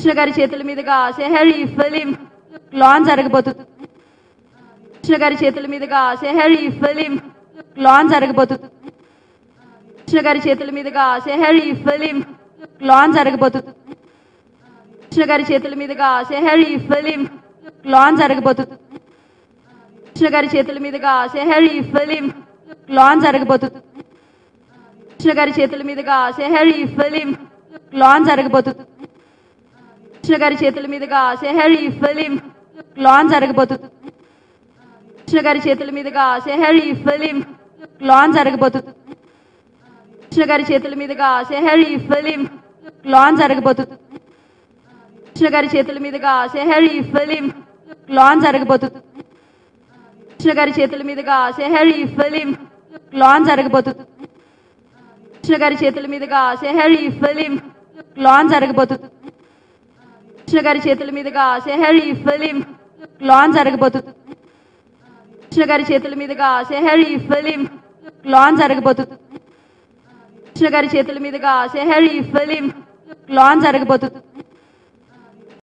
కృష్ణ గారి చేతుల మీదుగా సెహరీ ఫిలిం లాంచ్ జరగబోతుంది కృష్ణ గారి చేతుల మీదుగా సెహరీ ఫిలిం లాంచ్ జరగబోతుంది కృష్ణ గారి చేతుల మీదుగా సెహరీ ఫిలిం లాంచ్ జరగబోతుంది కృష్ణ గారి చేతుల మీదుగా సెహరీ ఫిలిం లాంచ్ జరగబోతుంది కృష్ణ గారి చేతుల మీదుగా సెహరీ ఫిలిం లాంచ్ జరగబోతుంది కృష్ణ గారి చేతుల మీదుగా సెహరీ ఫిలిం లాంచ్ జరగబోతుంది కృష్ణ గారి చేతుల మీదుగా సెహరీ ఫిలిం లాంచ్ జరగబోతుంది కృష్ణ గారి చేతుల మీదుగా సెహరీ ఫిలిం లాంచ్ జరగబోతుంది కృష్ణ గారి చేతుల మీదుగా సెహరీ ఫిలిం లాంచ్ జరగబోతుంది కృష్ణ గారి చేతుల మీదుగా సెహరీ ఫిలిం లాంచ్ జరగబోతుంది కృష్ణ గారి చేతుల మీదుగా సెహరీ ఫిలిం లాంచ్ జరగబోతుంది కృష్ణ గారి చేతుల మీదుగా సెహరీ ఫిలిం లాంచ్ జరగబోతుంది కృష్ణ గారి చేతుల మీదుగా సెహరీ ఫిలిం లాంచ్ జరగబోతుంది కృష్ణ గారి చేతుల మీదుగా సెహరీ ఫిలిం లాంచ్ జరగబోతుంది కృష్ణ గారి చేతుల మీదుగా సెహరీ ఫిలిం లాంచ్ జరగబోతుంది